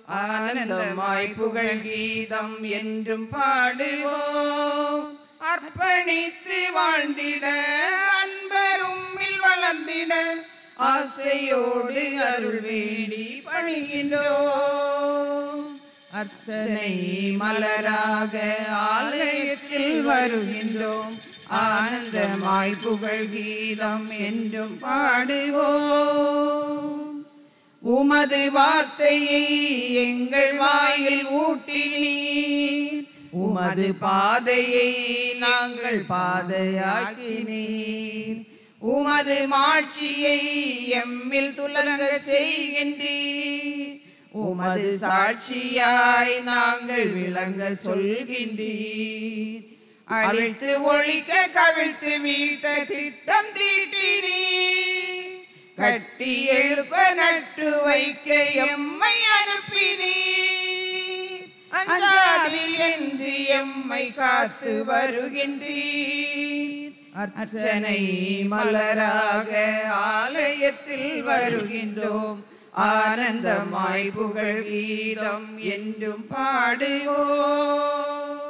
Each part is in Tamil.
ஆனந்தமாய் புகழ் கீதம் என்றும் பாடுவோம் அர்ப்பணித்து வாழ்ந்திட அன்பரும் வளர்ந்திட ஆசையோடு அருள் வேண்டி பணிகின்றோம் அர்ச்சனை மலராக ஆலயத்தில் வருகின்றோம் ஆனந்தமாய் புகழ் கீதம் என்றும் பாடுவோம் உமது வார்த்தையை எங்கள் வாயில் ஊட்டினீர் உமது பாதையை நாங்கள் பாதையாக்கினீர் உமது மாட்சியை எம்மில் துலங்க செய்கின்றீர் உமது சாட்சியாய் நாங்கள் விளங்க சொல்கின்றீர் அழித்து ஒழிக்க கவிழ்த்து வீழ்த்த திட்டம் தீட்டினீர் கட்டி எழுப்ப நட்டு வைக்க எம்மை அனுப்பினீர் அஞ்சாதில் என்று எம்மை காத்து வருகின்றீர் அர்ச்சனை மலராக ஆலயத்தில் வருகின்றோம் ஆனந்தமாய் புகழ் கீதம் என்றும் பாடுவோம்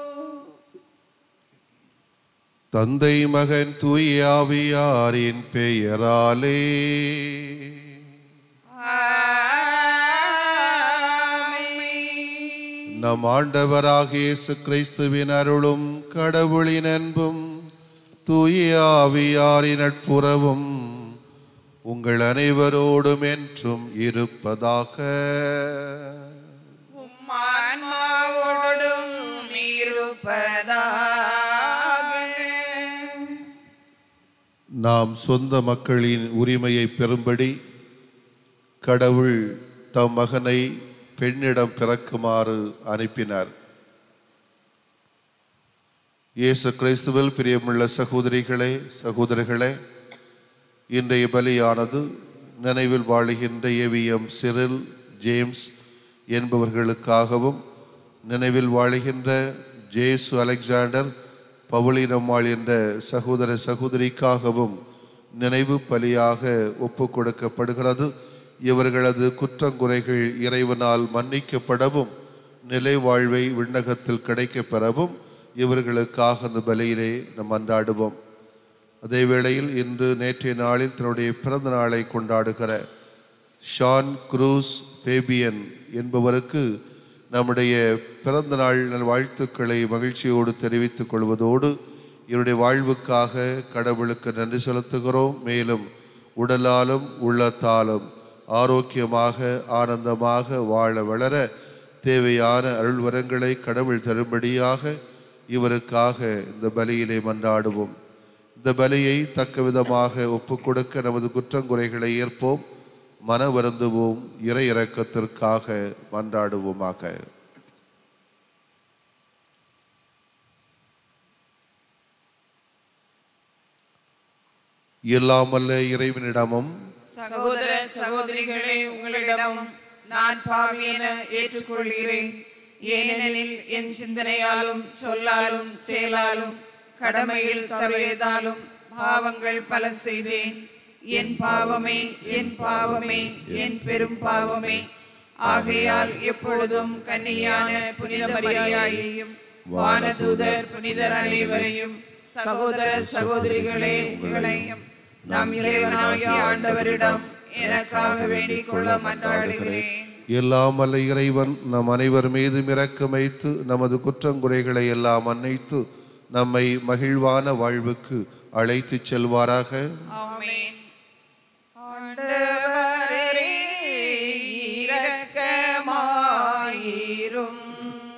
தந்தை மகன் தூய ஆவியாரின் பெயராலே ஆமென். நம் ஆண்டவராகிய இயேசு கிறிஸ்துவின் அருளும் கடவுளின் அன்பும் தூய ஆவியாரின் நட்புறவும் உங்கள் அனைவரோடும் என்றும் இருப்பதாக உம்மான்மாவோடும் இருப்பதாக நாம் சொந்த மக்களின் உரிமையை பெறும்படி கடவுள் தம் மகனை பெண்ணிடம் பிறக்குமாறு அனுப்பினார் இயேசு கிறிஸ்துவில் பிரியமுள்ள சகோதரிகளே சகோதரர்களே இன்றைய பலியானது நினைவில் வாழுகின்ற ஏவிஎம் சிறில் ஜேம்ஸ் என்பவர்களுக்காகவும் நினைவில் வாழுகின்ற ஜேசு அலெக்சாண்டர் பவுலினம்மாள் என்ற சகோதர சகோதரிக்காகவும் நினைவு பலியாக ஒப்பு கொடுக்கப்படுகிறது இவர்களது குற்றங்குறைகள் இறைவனால் மன்னிக்கப்படவும் நிலை வாழ்வை விண்ணகத்தில் கிடைக்கப் பெறவும் இவர்களுக்காக அந்த பலியிலே நாம் அன்றாடுவோம் அதே வேளையில் இன்று நேற்றைய நாளில் தன்னுடைய பிறந்த நாளை கொண்டாடுகிற ஷான் குரூஸ் ஃபேபியன் என்பவருக்கு நம்முடைய பிறந்த நாள் நல் வாழ்த்துக்களை மகிழ்ச்சியோடு தெரிவித்துக் கொள்வதோடு இவருடைய வாழ்வுக்காக கடவுளுக்கு நன்றி செலுத்துகிறோம் மேலும் உடலாலும் உள்ளத்தாலும் ஆரோக்கியமாக ஆனந்தமாக வாழ வளர தேவையான அருள்வரங்களை கடவுள் தரும்படியாக இவருக்காக இந்த பலியிலே மன்றாடுவோம் இந்த பலியை தக்க விதமாக ஒப்புக்கொடுக்க நமது குற்றங்குறைகளை ஏற்போம் மன வருந்துவோம் இறை இறக்கத்திற்காக மன்றாடுவோமாக இல்லாமல்ல இறைவனிடமும் சகோதர சகோதரிகளே உங்களிடம் நான் பாவி என ஏற்றுக்கொள்கிறேன் ஏனெனில் என் சிந்தனையாலும் சொல்லாலும் செயலாலும் கடமையில் தவறியதாலும் பாவங்கள் பல செய்தேன் என் பாவமே என் பாவமே என் பெரும் பாவமே ஆகையால் எப்பொழுதும் கன்னியான புனித மரியாயையும் வானதூதர் புனிதர் அனைவரையும் சகோதர சகோதரிகளே உங்களையும் நம் இறைவனாகிய ஆண்டவரிடம் எனக்காக வேண்டிக் கொள்ள மன்றாடுகிறேன் இல்லாமல்ல இறைவன் நம் அனைவர் மீதும் இரக்கம் வைத்து நமது குற்றங்குறைகளை எல்லாம் மன்னித்து நம்மை மகிழ்வான வாழ்வுக்கு அழைத்துச் செல்வாராக ஆமென் ஆண்டவரே இரக்கமாயிரும்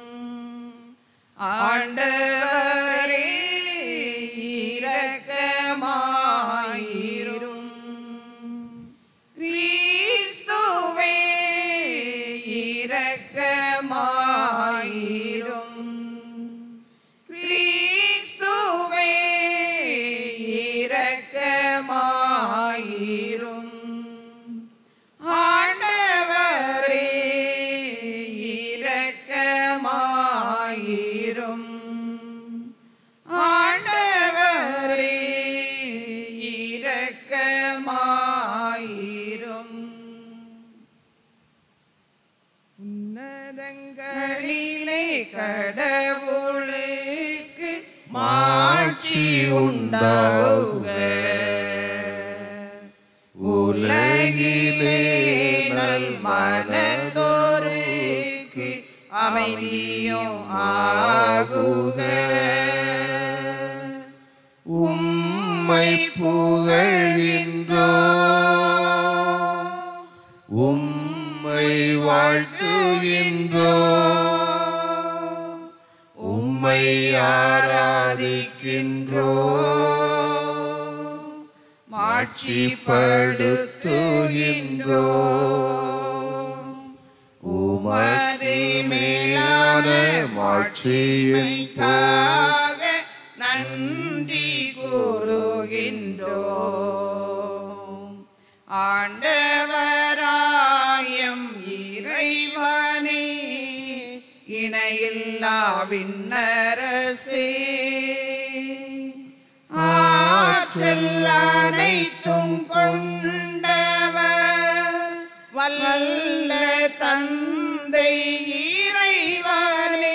ஆண்டவரே இரக்கமாயிரும் கிறிஸ்துவே இரக்கமாயிரும் கிறிஸ்துவே இரக்கமாயிரும் ஆண்டவரே இரக்கமாயிரும் ஆண்டவரே இரக்கமாயிரும் உன்னத உன்னதங்களிலே கடவுளுக்கு மாட்சி உண்டாகுக உலகிலே நல் மனத்தோருக்கு அமைதியும் ஆகுக உம்மை புகழ்கின்றோ உம்மை வாழ்த்துகின்றோ உம்மை ஆராதிக்கின்றோ மாட்சிப்படுத்துகின்றோ உமது மேலான மாட்சியைக்காக நன்றி கூறுகின்றோம் ஆண்டவராயம் இறைவனே இணையில்லா விண்ணரசே ஆற்றல் அனைத்தும் கொண்டவர் வல்ல தந்தை இறைவனே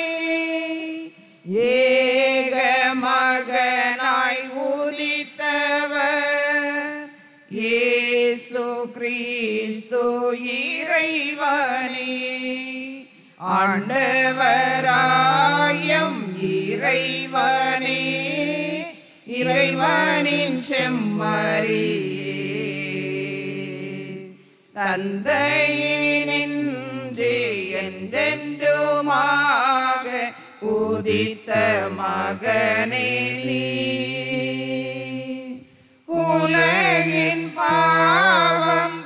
ஏக மகனாய் உதித்தவர் இயேசு கிறிஸ்து இறைவனே ஆண்டவராயம் இறைவனே இறைவனின் செம்மறியே தந்தையினின்று என்றென்றுமாக உதித்த மகனே நீ உலகின் பாவம்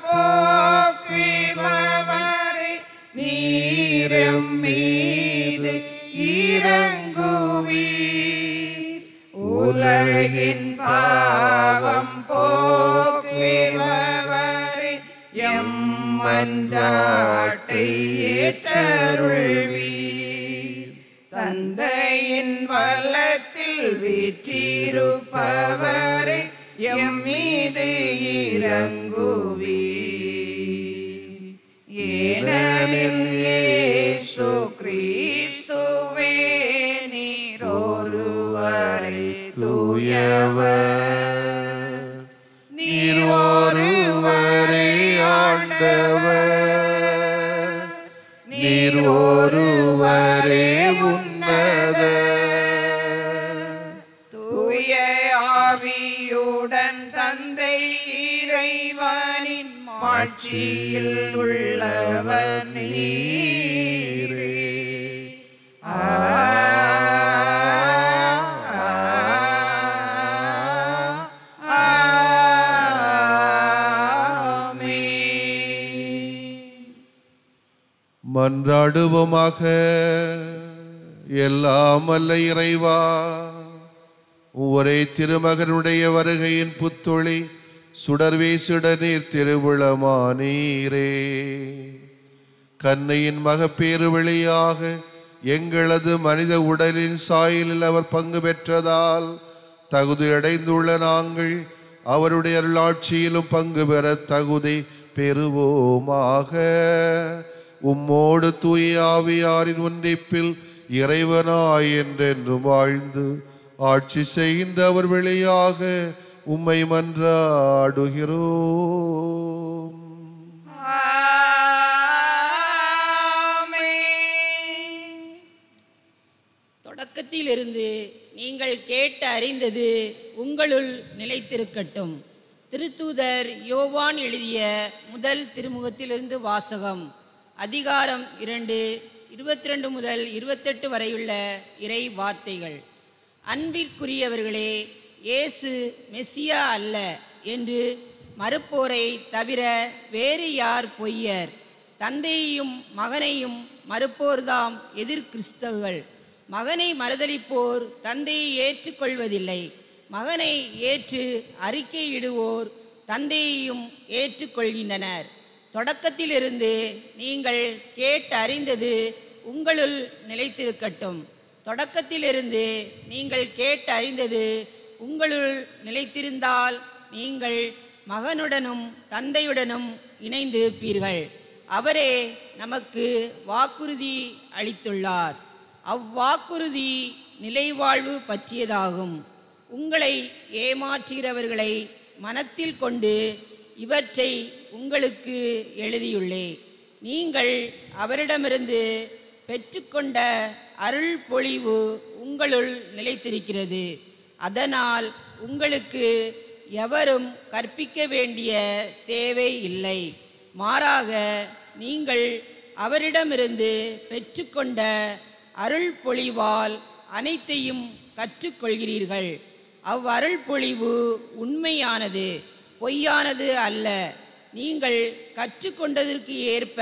போக்குபவரே நீரம் மீது இறங்குவீர் உலகின் பாவம் போக்குபவரே எம் மன்றாட்டை ஏற்றருள்வீர் தந்தையின் வல்லத்தில் வீற்றிருப்பவரே எம் மீது இறங்குவீர் ஏனெனில் இயேசு கிறிஸ்துவே நீரொருவரே தூயவர் நீர் ஒருவரே ஆண்டவர் நீர் ஒருவரே உன்னத தூய ஆவியுடன் தந்தை இறைவனின் மாட்சியில் உள்ளவர் நீரே ஆ, ஆ, ஆமென். மன்றாடுவோமாக எல்லாம் அல்ல இறைவா ஒரே திருமகனுடைய வருகையின் புத்தொளி சுடர்வீசுட நீர் திருவிழமானீரே கண்ணையின் மகப்பேறு வழியாக எங்களது மனித உடலின் சாயலில் அவர் பங்கு பெற்றதால் தகுதியடைந்துள்ள நாங்கள் அவருடைய அருளாட்சியிலும் பங்கு பெற தகுதி பெறுவோமாக உம்மோடு தூய ஆவியாரின் ஒன்றிப்பில் இறைவனாய் என்றென்றும் வாழ்ந்து ஆட்சி செய்கின்ற அவர் வழியாக உம்மை மன்றாடுகிறோம் ஆமென். தொடக்கத்திலிருந்து நீங்கள் கேட்டு அறிந்தது உங்களுள் நிலைத்திருக்கட்டும் திருத்தூதர் யோவான் எழுதிய முதல் திருமுகத்திலிருந்து வாசகம் அதிகாரம் இரண்டு இருபத்தி ரெண்டு முதல் இருபத்தெட்டு வரையுள்ள இறை வார்த்தைகள் அன்பிற்குரியவர்களே இயேசு மெஸ்ஸியா அல்ல என்று மறுப்போரை தவிர வேறு யார் பொய்யர் தந்தையையும் மகனையும் மறுப்போர்தாம் எதிர் கிறிஸ்தவர்கள் மகனை மறுதலிப்போர் தந்தையை ஏற்றுக்கொள்வதில்லை மகனை ஏற்று அறிக்கையிடுவோர் தந்தையையும் ஏற்றுக்கொள்கின்றனர் தொடக்கத்திலிருந்து நீங்கள் கேட்டறிந்தது உங்களுள் நிலைத்திருக்கட்டும் தொடக்கத்திலிருந்து நீங்கள் கேட்டறிந்தது உங்களுள் நிலைத்திருந்தால் நீங்கள் மகனுடனும் தந்தையுடனும் இணைந்திருப்பீர்கள் அவரே நமக்கு வாக்குறுதி அளித்துள்ளார் அவ்வாக்குறுதி நிலைவாழ்வு பற்றியதாகும் உங்களை ஏமாற்றுகிறவர்களை மனத்தில் கொண்டு இவற்றை உங்களுக்கு எழுதியுள்ளேன் நீங்கள் அவரிடமிருந்து பெற்றுக்கொண்ட அருள் பொழிவு உங்களுள் நிலைத்திருக்கிறது அதனால் உங்களுக்கு எவரும் கற்பிக்க வேண்டிய தேவை இல்லை மாறாக நீங்கள் அவரிடமிருந்து பெற்றுக்கொண்ட அருள் பொழிவால் அனைத்தையும் கற்றுக்கொள்கிறீர்கள் அவ்வருள் பொழிவு உண்மையானது பொய்யானது அல்ல நீங்கள் கற்றுக்கொண்டதற்கு ஏற்ப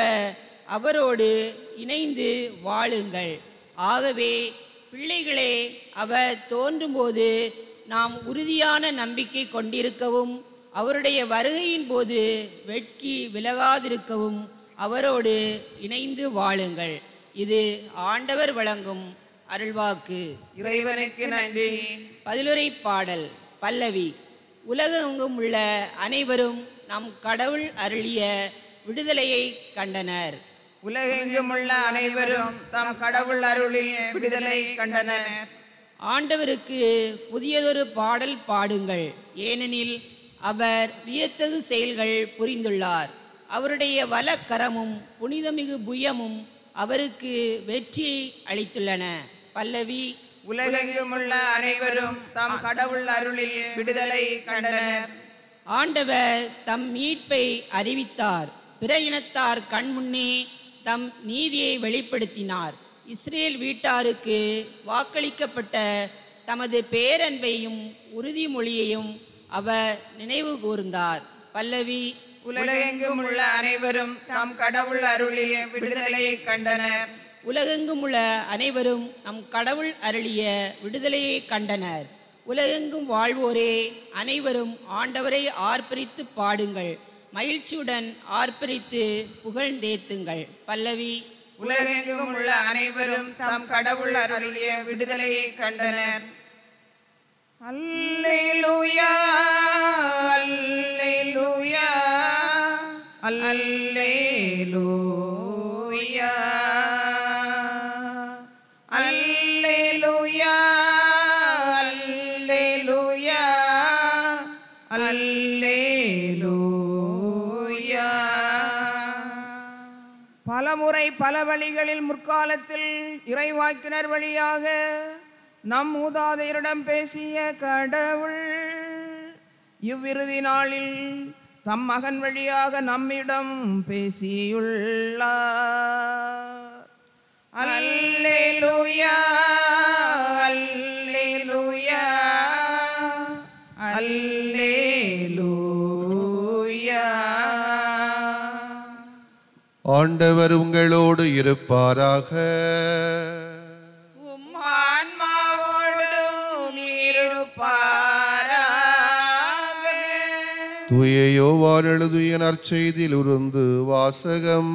அவரோடு இணைந்து வாழுங்கள் ஆகவே பிள்ளைகளே அவர் தோன்றும்போது நாம் உறுதியான நம்பிக்கை கொண்டிருக்கவும் அவருடைய வருகையின் போது வெட்கி விலகாதிருக்கவும் அவரோடு இணைந்து வாழுங்கள் இது ஆண்டவர் வழங்கும் அருள்வாக்கு இறைவனுக்கு நன்றி பதிலுரை பாடல் பல்லவி உலகெங்கும் உள்ள அனைவரும் நம் கடவுள் அருளிய விடுதலையை கண்டனர் உலகெங்கும் உள்ள அனைவரும் தம் கடவுள் அருளில் விடுதலை கண்டனர் ஆண்டவருக்கு புதியதொரு பாடல் பாடுங்கள் ஏனெனில் அவர் வியத்தகு செயல்கள் புரிந்துள்ளார் அவருடைய வலக்கரமும் புனிதமிகு புயமும் அவருக்கு வெற்றியை அளித்துள்ளன பல்லவி உலகெங்கும் உள்ள அனைவரும் தம் கடவுள் அருளில் விடுதலை கண்டனர் ஆண்டவர் தம் மீட்பை அறிவித்தார் பிற இனத்தார் கண்முன்னே தம் நீதியை வெளிப்படுத்தினார் இஸ்ரேல் வீட்டாருக்கு வாக்களிக்கப்பட்ட தமது பேரன்பையும் உறுதிமொழியையும் அவர் நினைவு கூர்ந்தார் பல்லவி உலகெங்கும் உள்ள அனைவரும் தம் கடவுள் அருளில் விடுதலை கண்டனர் உலகெங்கும் உள்ள அனைவரும் நம் கடவுள் அருளிய விடுதலையை கண்டனர் உலகெங்கும் வாழ்வோரே அனைவரும் ஆண்டவரை ஆர்ப்பரித்து பாடுங்கள் மகிழ்ச்சியுடன் ஆர்ப்பரித்து புகழ்ந்தேத்துங்கள் பல்லவி உலகெங்கும் உள்ள அனைவரும் தம் கடவுள் அருளிய விடுதலையை கண்டனர் அல்லேலூயா அல்லேலூயா அல்லேலூயா அல்லேலூயா அல்லேலூயா அல்லேலூயா பலமுறை பல வழிகளில் முற்காலத்தில் இறைவாக்கினர் வழியாக நம் மூதாதையரிடம் பேசிய கடவுள் இவ்விறுதி நாளில் தம் மகன் வழியாக நம்மிடம் பேசியுள்ளார் அல்லேலூயா அல்லேலூயா அல்லேலூயா ஆண்டவர் உங்களோடு இருப்பாராக உம் ஆன்மாவோடும் இருப்பாராக. தூய யோவான் எழுதிய நற்செய்தியில் உருந்து வாசகம்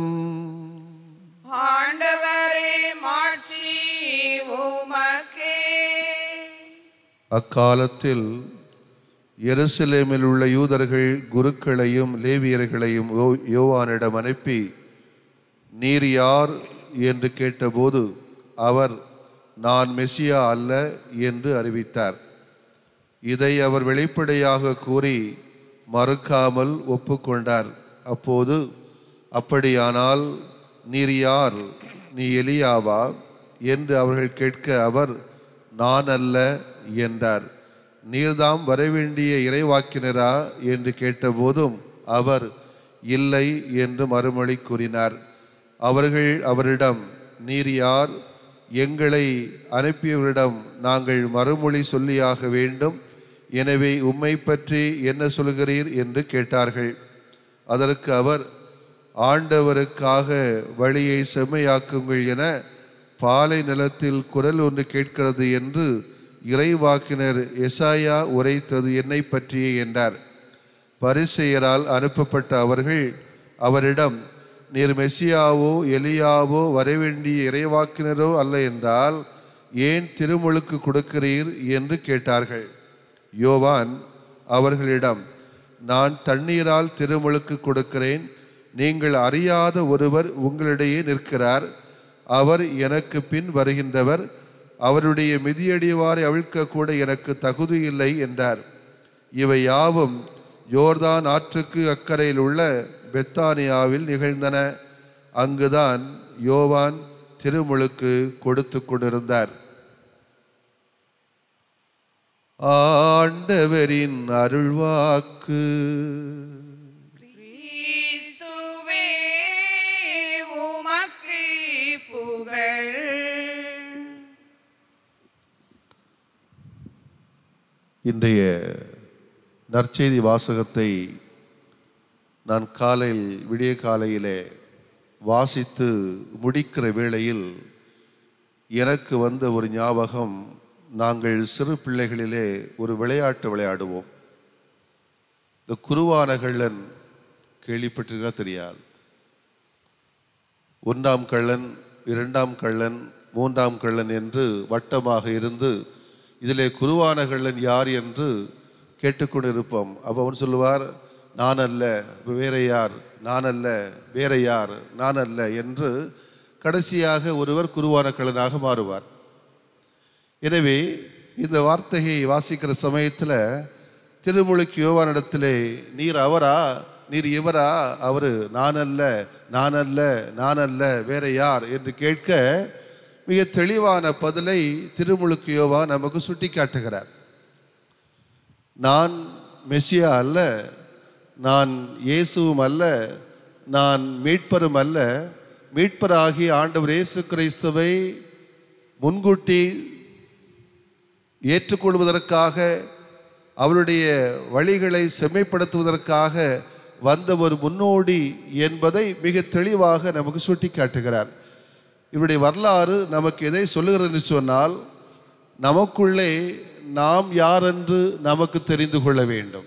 ஆண்டவரே மாட்சி உமக்கே அக்காலத்தில் எருசலேமில் உள்ள யூதர்கள் குருக்களையும் லேவியர்களையும் யோ- யோவானிடம் அனுப்பி நீர் யார் என்று கேட்டபோது அவர் நான் மெசியா அல்ல என்று அறிவித்தார் இதை அவர் வெளிப்படையாக கூறி மறுக்காமல் ஒப்புக்கொண்டார் அப்போது அப்படியானால் நீர் யார் நீ எலியாவா என்று அவர்கள் கேட்க அவர் நான் அல்ல என்றார் நீர்தாம் வரவேண்டிய இறைவாக்கினரா என்று கேட்டபோதும் அவர் இல்லை என்று மறுமொழி கூறினார் அவர்கள் அவரிடம் நீர் யார் எங்களை அனுப்பியவரிடம் நாங்கள் மறுமொழி சொல்லியாக வேண்டும் எனவே உம்மை பற்றி என்ன சொல்கிறீர் என்று கேட்டார்கள் அதற்கு அவர் ஆண்டவருக்காக வழியை செம்மையாக்குங்கள் என பாலை நிலத்தில் குரல் ஒன்று கேட்கிறது என்று இறைவாக்கினர் எசாயா உரைத்தது என்னை பற்றியே என்றார் பரிசெயரால் அனுப்பப்பட்ட அவர்கள் அவரிடம் நீர் மெசியாவோ எலியாவோ வரவேண்டிய இறைவாக்கினரோ அல்ல என்றால் ஏன் திருமுழுக்கு கொடுக்கிறீர் என்று கேட்டார்கள் யோவான் அவர்களிடம் நான் தண்ணீரால் திருமுழுக்கு கொடுக்கிறேன் நீங்கள் அறியாத ஒருவர் உங்களிடையே நிற்கிறார் அவர் எனக்கு பின் வருகின்றவர் அவருடைய மிதியடிவாரை அவிழ்க்க கூட எனக்கு தகுதி இல்லை என்றார் இவை யாவும் யோர்தான் ஆற்றுக்கு அக்கறையில் உள்ள பெத்தானியாவில் நிகழ்ந்தன அங்குதான் யோவான் திருமுழுக்கு கொடுத்து கொண்டிருந்தார் ஆண்டவரின் அருள்வாக்கு கிறிஸ்துவே உமக்கு புகழ் இன்றைய நற்செய்தி வாசகத்தை நான் காலையில் விடிய காலையிலே வாசித்து முடிக்கிற வேளையில் எனக்கு வந்த ஒரு ஞாபகம் நாங்கள் சிறு பிள்ளைகளிலே ஒரு விளையாட்டு விளையாடுவோம் இந்த குருவான கேள்விப்பட்டிருக்கா தெரியாது ஒன்றாம் கள்ளன் இரண்டாம் கள்ளன் மூன்றாம் கள்ளன் என்று வட்டமாக இருந்து இதிலே குருவான கள்ளன் யார் என்று கேட்டுக்கொண்டிருப்போம் அப்போ அவன் சொல்லுவார் நான் அல்ல வேற யார் நான் அல்ல வேற யார் நான் அல்ல என்று கடைசியாக ஒருவர் குருவான கள்ளனாக மாறுவார் எனவே இந்த வார்த்தையை வாசிக்கிற சமயத்தில் திருமுழுக்கு யோவானிடத்திலே நீர் அவரா நீர் இவரா அவரு நான் அல்ல நான் அல்ல நான் அல்ல வேற யார் என்று கேட்க மிக தெளிவான பதிலை திருமுழுக்கு யோவா நமக்கு சுட்டி காட்டுகிறார் நான் மெஸ்ஸியா அல்ல நான் இயேசுவும் அல்ல நான் மீட்பரும் அல்ல மீட்பராகிய ஆண்டவர் இயேசு கிறிஸ்துவை முன்கூட்டி ஏற்றுக்கொள்வதற்காக அவருடைய வழிகளை செம்மைப்படுத்துவதற்காக வந்த ஒரு முன்னோடி என்பதை மிக தெளிவாக நமக்கு சுட்டி காட்டுகிறார் இவருடைய வரலாறு நமக்கு எதை சொல்லுகிறது என்று சொன்னால் நமக்குள்ளே நாம் யார் என்று நமக்கு தெரிந்து கொள்ள வேண்டும்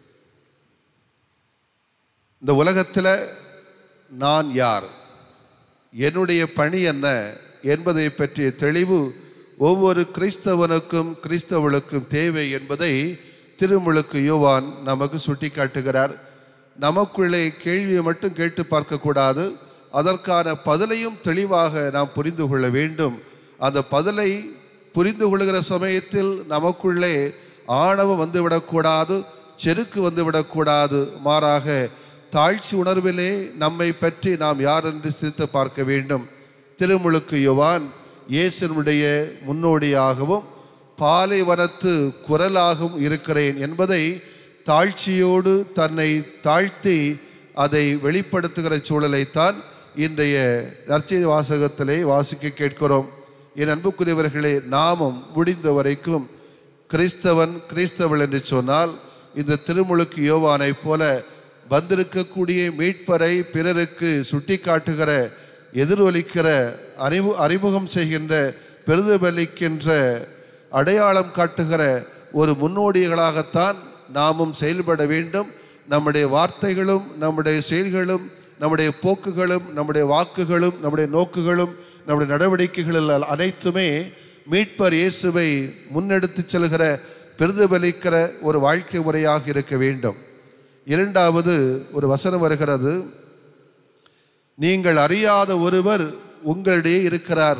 இந்த உலகத்தில் நான் யார் என்னுடைய பணி என்ன என்பதை பற்றிய தெளிவு ஒவ்வொரு கிறிஸ்தவனுக்கும் கிறிஸ்தவளுக்கும் தேவை என்பதை திருமுழுக்கு யோவான் நமக்கு சுட்டி காட்டுகிறார் நமக்குள்ளே கேள்வியை மட்டும் கேட்டு பார்க்கக்கூடாது அதற்கான பதிலையும் தெளிவாக நாம் புரிந்து கொள்ள வேண்டும் அந்த பதிலை புரிந்து கொள்கிற சமயத்தில் நமக்குள்ளே ஆணவம் வந்துவிடக்கூடாது செருக்கு வந்துவிடக்கூடாது மாறாக தாழ்ச்சி உணர்விலே நம்மை பற்றி நாம் யார் என்று சிரித்து பார்க்க வேண்டும் திருமுழுக்கு யுவான் இயேசுனுடைய முன்னோடியாகவும் பாலைவனத்து குரலாகவும் இருக்கிறேன் என்பதை தாழ்ச்சியோடு தன்னை தாழ்த்தி அதை வெளிப்படுத்துகிற சூழலைத்தான் இன்றைய நற்செய்தி வாசகத்திலே வாசிக்க கேட்கிறோம் என் அன்புக்குரியவர்களே நாமும் முடிந்த வரைக்கும் கிறிஸ்தவன் கிறிஸ்தவள் என்று சொன்னால் இந்த திருமுழுக்கு யோவானைப் போல வந்திருக்கக்கூடிய மீட்பரை பிறருக்கு சுட்டி காட்டுகிற எதிரொலிக்கிற அறிவு அறிமுகம் செய்கின்ற பெரிதுபலிக்கின்ற அடையாளம் காட்டுகிற ஒரு முன்னோடிகளாகத்தான் நாமும் செயல்பட வேண்டும் நம்முடைய வார்த்தைகளும் நம்முடைய செயல்களும் நம்முடைய போக்குகளும் நம்முடைய வாக்குகளும் நம்முடைய நோக்குகளும் நம்முடைய நடவடிக்கைகள் அனைத்துமே மீட்பர் இயேசுவை முன்னெடுத்து செல்கிற பிரதிபலிக்கிற ஒரு வாழ்க்கை முறையாக இருக்க வேண்டும் இரண்டாவது ஒரு வசனம் வருகிறது நீங்கள் அறியாத ஒருவர் உங்களிடையே இருக்கிறார்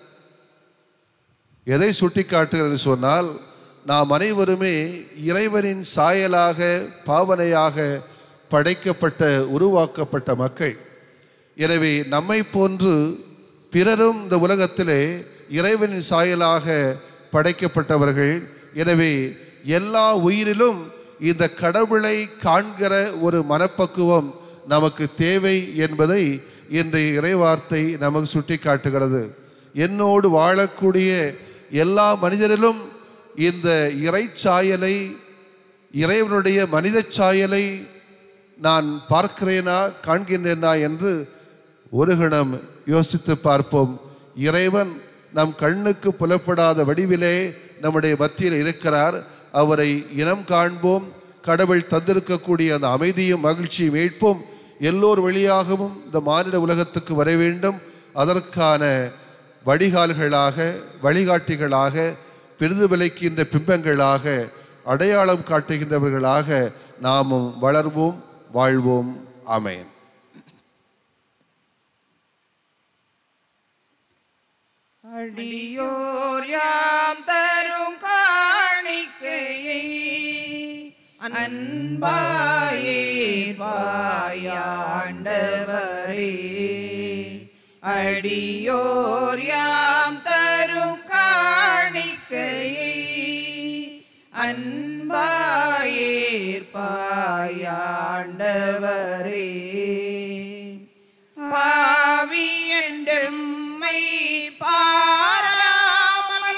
எதை சுட்டிக்காட்டுகிறது சொன்னால் நாம் அனைவருமே இறைவனின் சாயலாக பாவனையாக படைக்கப்பட்ட உருவாக்கப்பட்ட மக்கள் எனவே நம்மை போன்று பிறரும் இந்த உலகத்திலே இறைவனின் சாயலாக படைக்கப்பட்டவர்கள் எனவே எல்லா உயிரிலும் இந்த கடவுளை காண்கிற ஒரு மனப்பக்குவம் நமக்கு தேவை என்பதை இன்றைய இறைவார்த்தை நமக்கு சுட்டி காட்டுகிறது என்னோடு வாழக்கூடிய எல்லா மனிதரிலும் இந்த இறைச்சாயலை இறைவனுடைய மனித சாயலை நான் பார்க்கிறேனா காண்கின்றேனா என்று ஒரு கணம் யோசித்து பார்ப்போம் இறைவன் நம் கண்ணுக்கு புலப்படாத வடிவிலே நம்முடைய மத்தியில் இருக்கிறார் அவரை இனம் காண்போம் கடவுள் தந்திருக்கக்கூடிய அந்த அமைதியும் மகிழ்ச்சியும் மீட்போம் எல்லோர் வழியாகவும் இந்த மானிட உலகத்துக்கு வர வேண்டும் அதற்கான வடிகால்களாக வழிகாட்டிகளாக பிரதிபலிக்கின்ற பிம்பங்களாக அடையாளம் காட்டுகின்றவர்களாக நாமும் வளர்வோம் வாழ்வோம் ஆமென் அடியோர் யாம் தரும் காணிக்கையை அன்பாயே பாயாண்டவரே அடியோர் யாம் தரும் காணிக்கையை அன்பாயேற்பாயாண்டவரே பாவி என்றெம்மை பாராமல்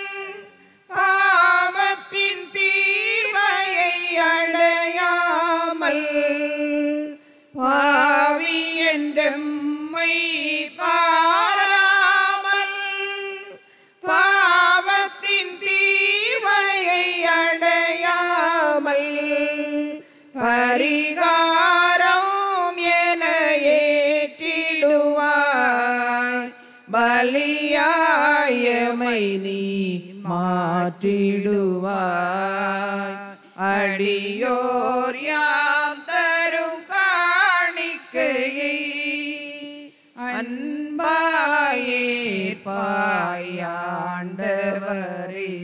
பாவத்தின் தீமையை அடையாமல் பாவி என்றெம்மை பாராமல் பாவத்தின் தீமையை அடையாமல் பரிகாரம் என ஏற்றிடுவாய் பலியாயமை நீ மாற்றிடுவாய் அடியோர் யாம் தரும் காணிக்கையை அன்பாயே பாயாண்டவரே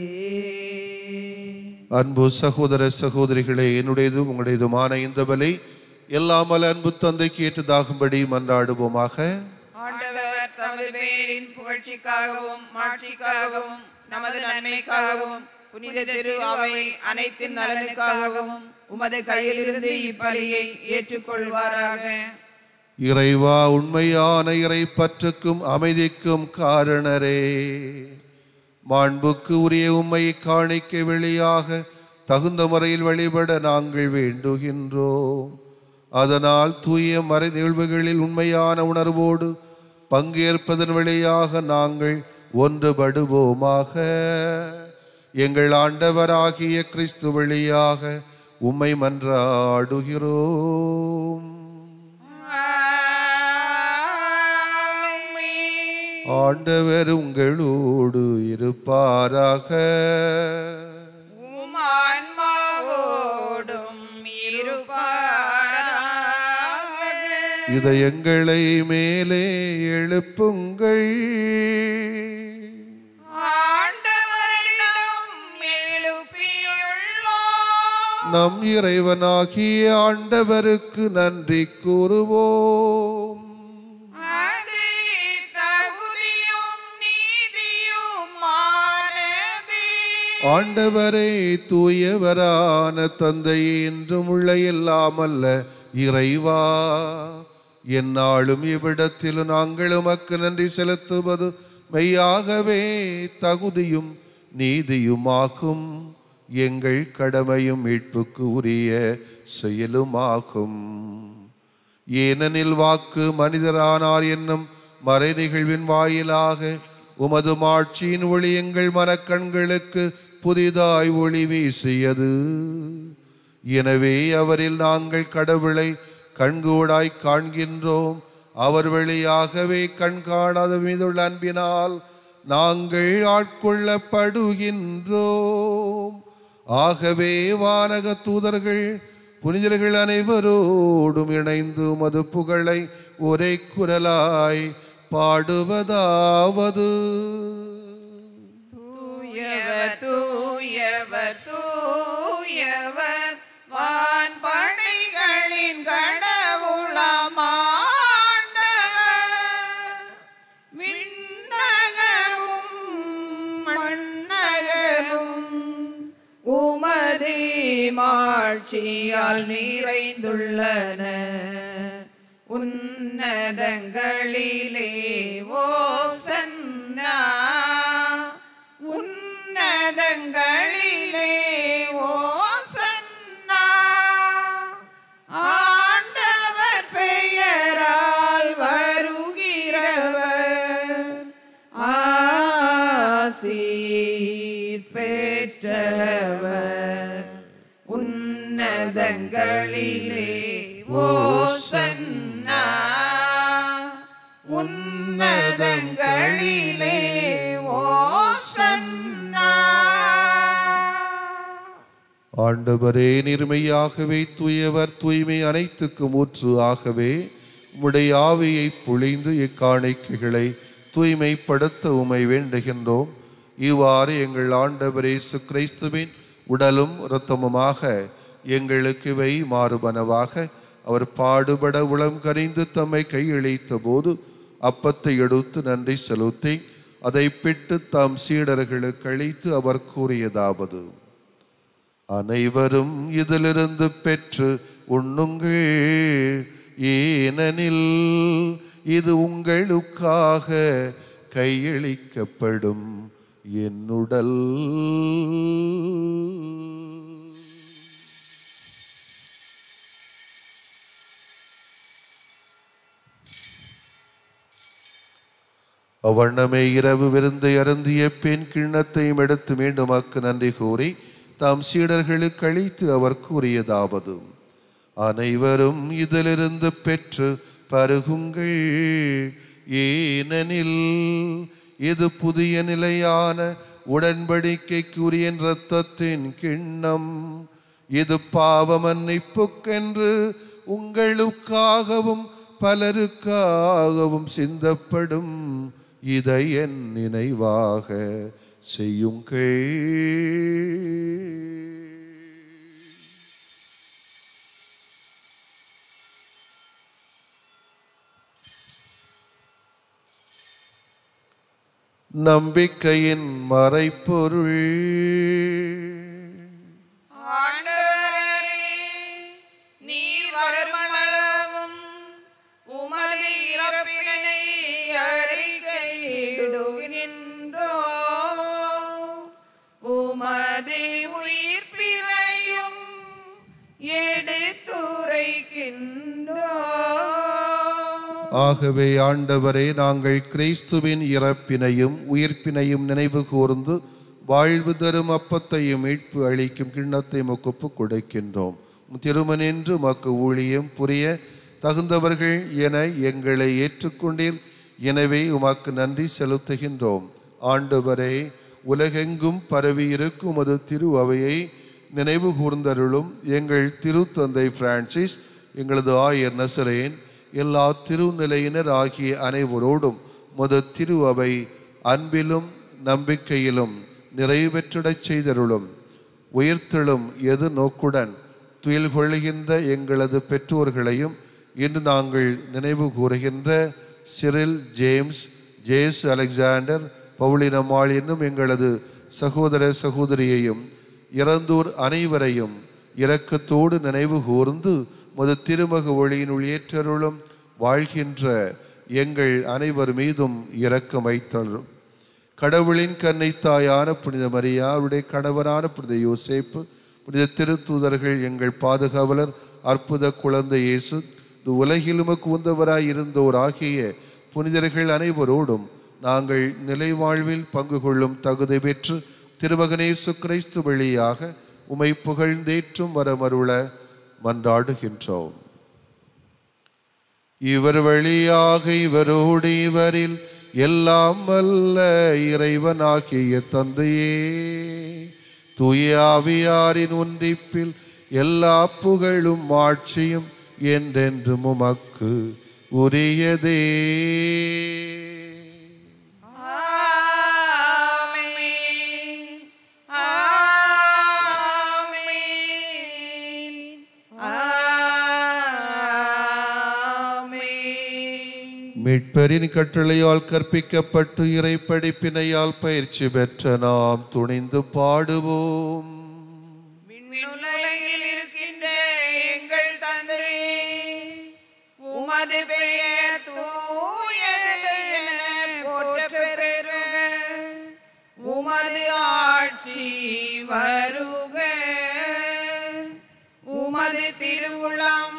அன்பு சகோதர சகோதரிகளே என்னுடையதும் உங்களுடையதுமான இந்த பலி எல்லாமல் அன்பு தந்தைக்கு ஏற்றதாகும்படி மன்றாடுவோமாக ஆண்டவர் தமது பேரின் புகழ்ச்சிக்காகவும் மாட்சிக்காகவும் நமது நன்மைக்காகவும் புனித திரு அவை அனைத்தின் நலனுக்காகவும் உமது கையிலிருந்து இப்பலியை ஏற்றுக்கொள்வாராக இறைவா உண்மையான இறை பற்றுக்கும் அமைதிக்கும் காரணரே மாண்புக்கு உரிய உம்மை காணிக்க வெளியாக தகுந்த முறையில் வழிபட நாங்கள் வேண்டுகின்றோம் அதனால் தூய மறை நிகழ்வுகளில் உண்மையான உணர்வோடு பங்கேற்பதன் வழியாக நாங்கள் ஒன்றுபடுவோமாக எங்கள் ஆண்டவராகிய கிறிஸ்து வழியாக உம்மை மன்றாடுகிறோம் ஆமென். ஆண்டவர் உங்களோடு இருப்பாராக உம் ஆன்மாவோடும் இருப்பாராக இதயங்களை மேலே எழுப்புங்கள் ஆண்டவரிடம் எழுப்பியுள்ளோம் நம் இறைவனாகிய ஆண்டவருக்கு நன்றி கூறுவோம் அது தகுதியும் நீதியுமானதே ஆண்டவரே தூயவரான தந்தையே என்றும் உள்ள எல்லாம் அல்ல இறைவா எந்நாளும் இவ்விடத்தில் நாங்கள் உமக்கு நன்றி செலுத்துவது மெய்யாகவே தகுதியும் நீதியுமாகும் எங்கள் கடமையும் மீட்புக்கு உரிய செயலுமாகும் ஏனெனில் வாக்கு மனிதரானார் என்னும் மறை நிகழ்வின் வாயிலாக உமது மாட்சியின் ஒளி எங்கள் மனக்கண்களுக்கு புதிதாய் ஒளி வீசியது எனவே அவரில் நாங்கள் கடவுளை கண்கூடாய் காண்கின்றோம் அவர் வழியாகவே கண் காணாத மீதுள்ள அன்பினால் நாங்கள் ஆட்கொள்ளப்படுகின்றோம் ஆகவே வானக தூதர்கள் புனிதர்கள் அனைவரோடும் இணைந்து உமது புகழை ஒரே குரலாய் பாடுவதாவது தூயவர் தூயவர் தூயவர் வான் படைகளின் கடவுளமாண்டவர் விண்ணகமும் மண்ணகமும் உமது மாட்சியால் நிறைந்துள்ளன உன்னதங்களிலே ஓசன்னா உன்னதங்களிலே ஓசன்னா ஆண்டவர் பெயரால் வருகிறவர் ஆசீர் பெற்றவர் உன்னதங்களிலே ஓசன்னா உன்னதங்களிலே ஓசன்னா ஆண்டவரே நிர்மையாகவே தூயவர் தூய்மை அனைத்துக்கும் ஊற்று ஆகவே உம்முடைய ஆவியை பொழிந்து இக்காணிக்கைகளை தூய்மைப்படுத்த உமை வேண்டுகின்றோம் இவ்வாறு எங்கள் ஆண்டவர் இயேசு கிறிஸ்துவின் உடலும் இரத்தமுமாக எங்களுக்கு இவை மாறுபனவாக அவர் பாடுபட உளம் கனிந்து தம்மை கையளித்த போது அப்பத்தை எடுத்து நன்றி செலுத்தி அதை பிட்டு தாம் சீடர்களுக்கு அளித்து அவர் கூறியதாவது அனைவரும் இதிலிருந்து பெற்று உண்ணுங்கள் ஏனெனில் இது உங்களுக்காக கையளிக்கப்படும் என்னுடல் அவ்வண்ணமே இரவு விருந்தை அருந்திய பெண் கிண்ணத்தையும் எடுத்து மீண்டுமாக்கு நன்றி கூறி தாம் சீடர்களுக்கு அளித்து அவர் கூறியதாவது அனைவரும் இதிலிருந்து பெற்று பருகுங்கள் ஏனெனில் இது புதிய நிலையான உடன்படிக்கைக்குரிய இரத்தத்தின் கிண்ணம் இது பாவ மன்னிப்புக்கென்று உங்களுக்காகவும் பலருக்காகவும் சிந்தப்படும் இதை என் நினைவாக செய்யுங்கள் நம்பிக்கையின் மறைப்பொருள் ஆண்டவரே நீர் வருமளவும் உமது இறப்பினை அறிக்கையிடுகின்றோ உமது உயிர்ப்பினையும் எடுத்துரைக்கின்றோ ஆகவே ஆண்டவரே நாங்கள் கிறிஸ்துவின் இறப்பினையும் உயிர்ப்பினையும் நினைவு கூர்ந்து வாழ்வு தரும் அப்பத்தையும் மீட்பு அளிக்கும் கிண்ணத்தை ஒப்புக் கொடுக்கின்றோம் திருமனின்று மக்கு ஊழியம் புரிய தகுந்தவர்கள் என எங்களை ஏற்றுக்கொண்டீர் எனவே உமக்கு நன்றி செலுத்துகின்றோம் ஆண்டவரே உலகெங்கும் பரவி இருக்கும் அது திரு அவையை நினைவு கூர்ந்தருளும் எங்கள் திருத்தந்தை பிரான்சிஸ் எங்களது ஆயர் நசரேன் எல்லா திருநிலையினர் ஆகிய அனைவரோடும் முத திரு அவை அன்பிலும் நம்பிக்கையிலும் நிறைவேற்றிடச் செய்தருளும் உயிர்த்தெழும் எது நோக்குடன் துயில் கொள்கின்ற எங்களது பெற்றோர்களையும் இன்று நாங்கள் நினைவு கூறுகின்ற சிரில் ஜேம்ஸ் ஜேஸ் அலெக்சாண்டர் பவுலினம்மாள் என்னும் எங்களது சகோதர சகோதரியையும் இறந்தோர் அனைவரையும் இரக்கத்தோடு நினைவு கூர்ந்து முது திருமக ஒளியினுள் ஏற்றருளும் வாழ்கின்ற எங்கள் அனைவர் மீதும் இரக்கம் வைத்தருளும் கடவுளின் கன்னை தாயான புனித மரியா அவருடைய கணவரான புனித யோசேப்பு புனித திருத்தூதர்கள் எங்கள் பாதுகாவலர் அற்புத குழந்தை இயேசு இது உலகிலும கூந்தவராய் இருந்தோர் ஆகிய புனிதர்கள் அனைவரோடும் நாங்கள் நிலை வாழ்வில் பங்கு கொள்ளும் தகுதி பெற்று திருமகனேசு கிறிஸ்து வழியாக உமை புகழ்ந்தேற்றும் வரமருள மன்றாடுகின்றோம் இவர் வழியாக இவரோடு இவரில் எல்லாம் வல்ல இறைவனாகிய தந்தையே தூய ஆவியாரின் ஒன்றிப்பில் எல்லா புகழும் ஆட்சியும் என்றென்றும் உமக்கு உரியதே ஆமென். ஆமென். ஆமென். மீட்பரின் கட்டளையால் கற்பிக்கப்பட்டு இறை படிப்பினையால் பயிற்சி பெற்ற நாம் துணிந்து பாடுவோம் விண்ணுலகில் இருக்கின்ற எங்கள் தந்தையே உமது பெயர் தூயது என போற்ற பெறுக உமது ஆட்சி வருக உமது திருவுளம்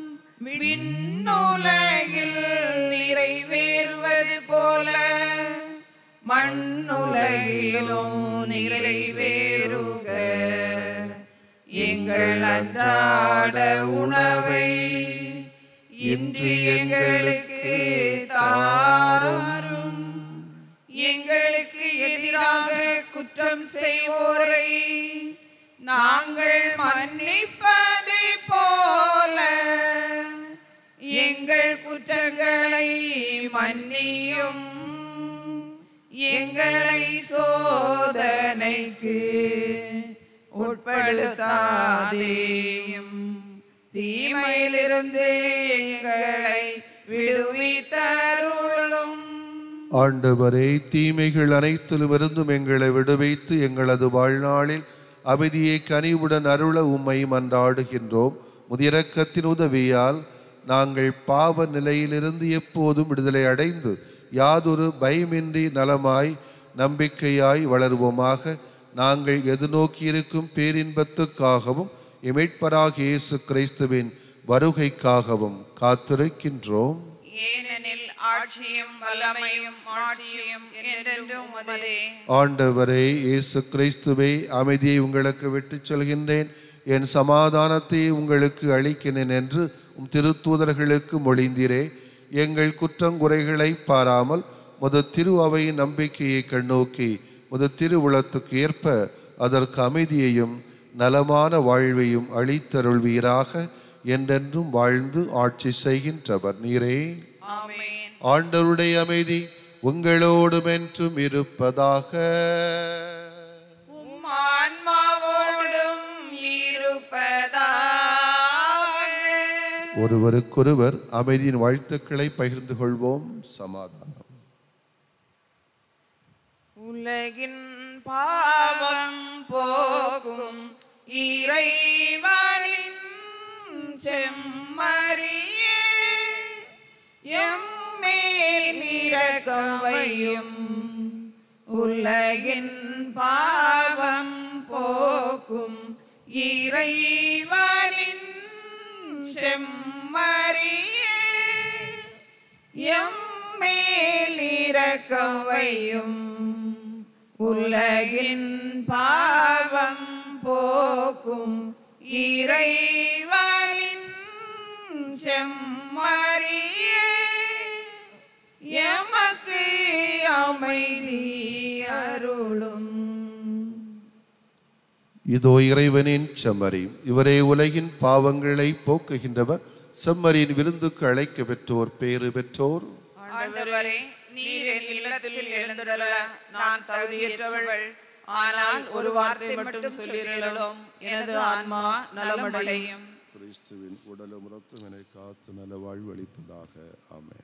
விண்ணுலகில் நிறைவேறுவது போல மண்ணுலகிலும் நிறைவேறுக எங்கள் அன்றாட உணவை இன்று எங்களுக்கு தாரும் எங்களுக்கு எதிராக குற்றம் செய்வோரை நாங்கள் மன்னிப்பதை போல எங்கள் குற்றங்களை மன்னியும் எங்களை சோதனைக்கு உட்படுத்தாதேயும் தீமையிலிருந்து எங்களை விடுவித்தருளும் ஆண்டவரே தீமைகள் அனைத்திலும் இருந்தும் எங்களை விடுவித்து எங்களது வாழ்நாளில் அமைதியை கனிவுடன் அருள உம்மை மன்றாடுகின்றோம் முதிரக்கத்தின் உதவியால் நாங்கள் பாவ நிலையிலிருந்து எப்போதும் விடுதலை அடைந்து யாதொரு பயமின்றி நலமாய் நம்பிக்கையாய் வளருவோமாக நாங்கள் எதிர்நோக்கியிருக்கும் பேரின்பத்துக்காகவும் இமைட்பராக இயேசு கிறிஸ்துவின் வருகைக்காகவும் காத்திருக்கின்றோம் ஏனெனில் ஆட்சியும் வல்லமையும் ஆட்சியும் என்றென்றும் உமதே ஆண்டவரே இயேசு கிறிஸ்துவே அமைதியை உங்களுக்கு விட்டுச் செல்கின்றேன் என் சமாதானத்தை உங்களுக்கு அளிக்கிறேன் என்று உம் திருத்தூதர்களுக்கு மொழிந்தீரே எங்கள் குற்றங்குறைகளை பாராமல் முத திரு அவையின் நம்பிக்கையை கண்ணோக்கி முத திருவுளத்துக்கு ஏற்ப அதற்கு அமைதியையும் நலமான வாழ்வையும் அளித்தருள்வீராக என்றென்றும் வாழ்ந்து ஆட்சி செய்கின்றவர் நீரே ஆமென் ஆண்டவருடைய அமைதி உங்களோடும் என்றும் இருப்பதாக உம் ஆன்மாவோடும் இருப்பதாக ஒருவருக்கொருவர் அமைதியின் வாழ்த்துக்களை பகிர்ந்து கொள்வோம் சமாதானம் உலகின் பாவம் போக்கும் இறைவனின் செம்மறியே எம்மேல் இரக்கவையும் உலகின் பாவம் போக்கும் இறைவனின் செம்மறியே எம்மேல் இரக்கவையும் உலகின் பாவம் போக்கும் இறைவனின் செம்மறியே எமக்கு அமைதி அருளும் இதோ இறைவனின் செம்மறி இவரே உலகின் பாவங்களை போக்குகின்றவர் செம்மறியின் விருந்துக்கு அழைக்க பெற்றோர் பேறு பெற்றோர் ஆண்டவரே நீர் என் இல்லத்தில் எழுந்துடல நான் தகுதியற்றவள் ஆனால் ஒரு வார்த்தை மட்டும் சொல்லிடலும் எனது ஆன்மா நலமடையும் கிறிஸ்துவின் உடலும் ரத்தம் என காத்து நல வாழ்வளிப்பதாக ஆமென்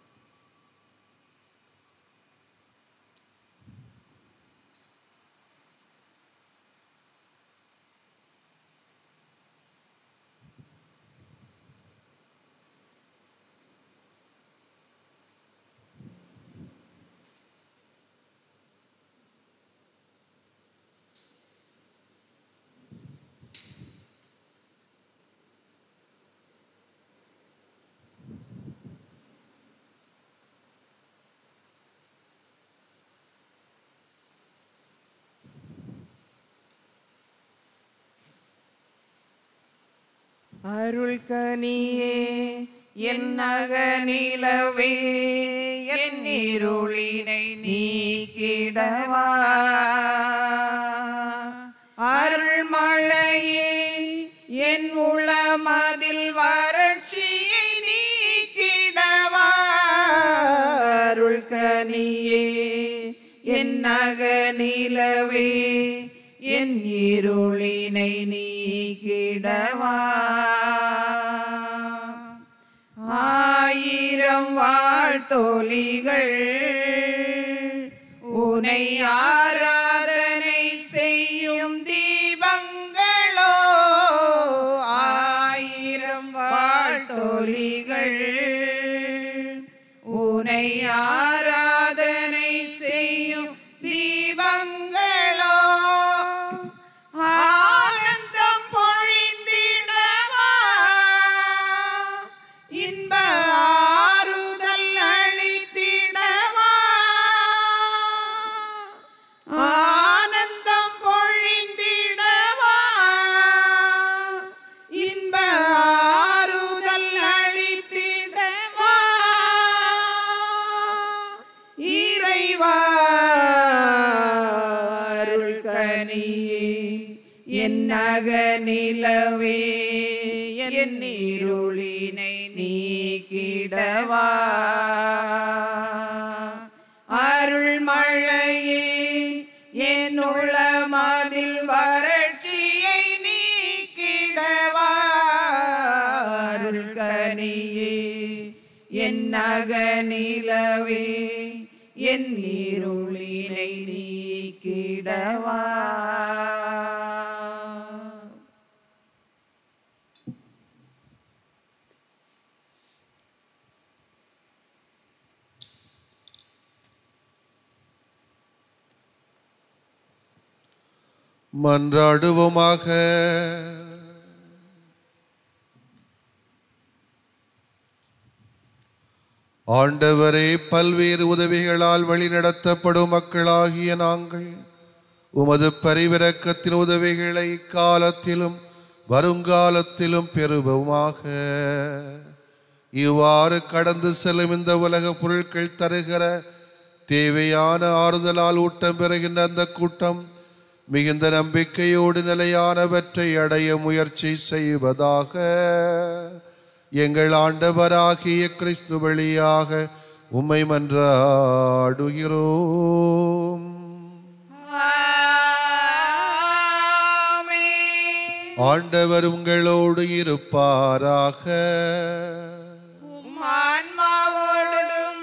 அருள் கனியே என் அகநிலவே என் இருளினை நீக்கிடவா அருள் மழையே என் உளமதில் வறட்சியை நீக்கிடவா அருள் கனியே என் அகநிலவே என் இருளினை நீக்கிடவா ஆயிரம் வாழ்த்தொலிகள் உனை ஆராதனை செய்யும் தீபங்களோ ஆயிரம் வாழ்த்தொலிகள் உனை ஆராதனை செய்யும் தீபங்களோ ஆனந்தம் பொழிந்திடவா இன்ப ஆறுதல் அளித்திடவா ஆனந்தம் பொழிந்திடவா இன்ப ஆறுதல் அளித்திடவா இறைவா அருள் கனியே என் அகநிலவே என் இருளினை நீக்கிடவா அருள் மழையே நகநிலவே என் நீருளினை நீக்கிடவா மன்றாடுவோமாக ஆண்டவரே பல்வேறு உதவிகளால் வழிநடத்தப்படும் மக்களாகிய நாங்கள் உமது பரிவிரக்கத்தின் உதவிகளை காலத்திலும் வருங்காலத்திலும் பெறுவோமாக இவ்வாறு கடந்து செல்லும் இந்த உலக பொருட்கள் தருகிற தேவையான ஆறுதலால் ஊட்டம் பெறுகின்ற அந்த கூட்டம் மிகுந்த நம்பிக்கையோடு நிலையானவற்றை அடைய முயற்சி செய்வதாக எங்கள் ஆண்டவராகிய கிறிஸ்து வழியாக உம்மை மன்றாடுகிறோம் ஆமென். ஆண்டவர் உங்களோடு இருப்பாராக உம் ஆன்மாவோடும்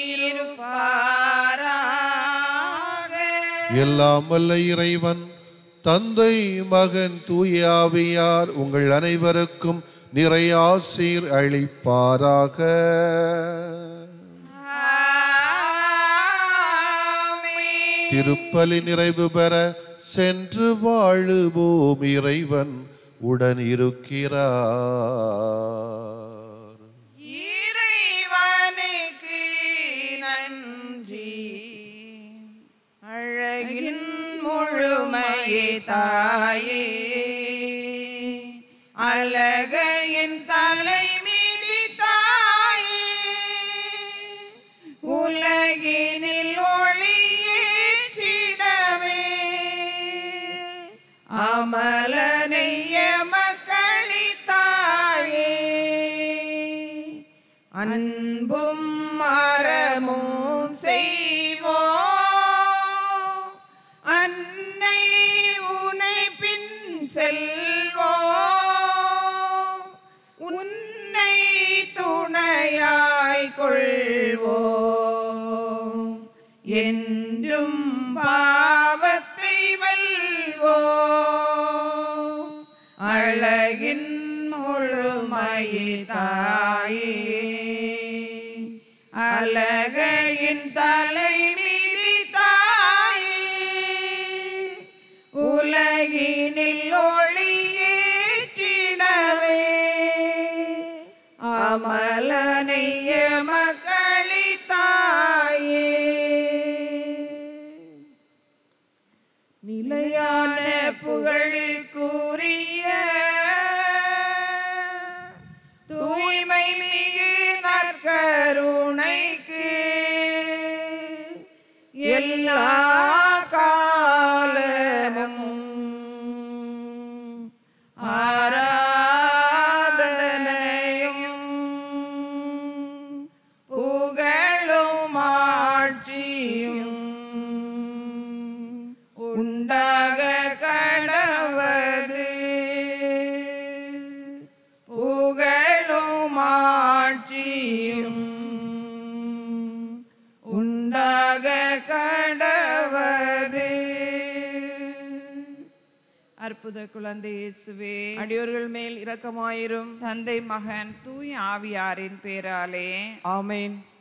இருப்பாராக. எல்லாம் வல்ல இறைவன் தந்தை மகன் தூய ஆவியார் உங்கள் அனைவருக்கும் நிறையாசீர் அளிப்பாராக ஆமென். திருப்பலி நிறைவு பெற சென்று வாழுவோம் இறைவன் உடன் இருக்கிறார் இறைவனுக்கு நன்றி அழகின் முழுமையே தாயே அழகையின் தலைமீதி தாயே உலகினில் ஒளியேற்றிடவே அமலனைய மக்களித்தாயே அன்பும் மரமும் செய்வோம் அன்னை உனை பின் செல்வோம் உன்னை துணையாய் கொள்வோம் என்றும் பாவத்தை வெல்வோம் அழகின் முழுமையே தாயே அழகையின் தலை மீதி தாயே உலகினில் ஒளியேற்றிடவே அமலனைய மக்களித்தாயே நிலையான புகழுக்குரிய தூய்மை மிகு நற்கருணைக்கு எல்லா காலமும் ஆராதனையும் புகழும் ஆட்சியும் உண்டாக கடவது புகழும் ஆட்சியும் உண்டாக கடவது அற்புத குழந்தை இயேசுவே அடியோர்கள் மேல் இரக்கமாயிரும் தந்தை மகன் தூய் ஆவியாரின் பேராலே ஆமென்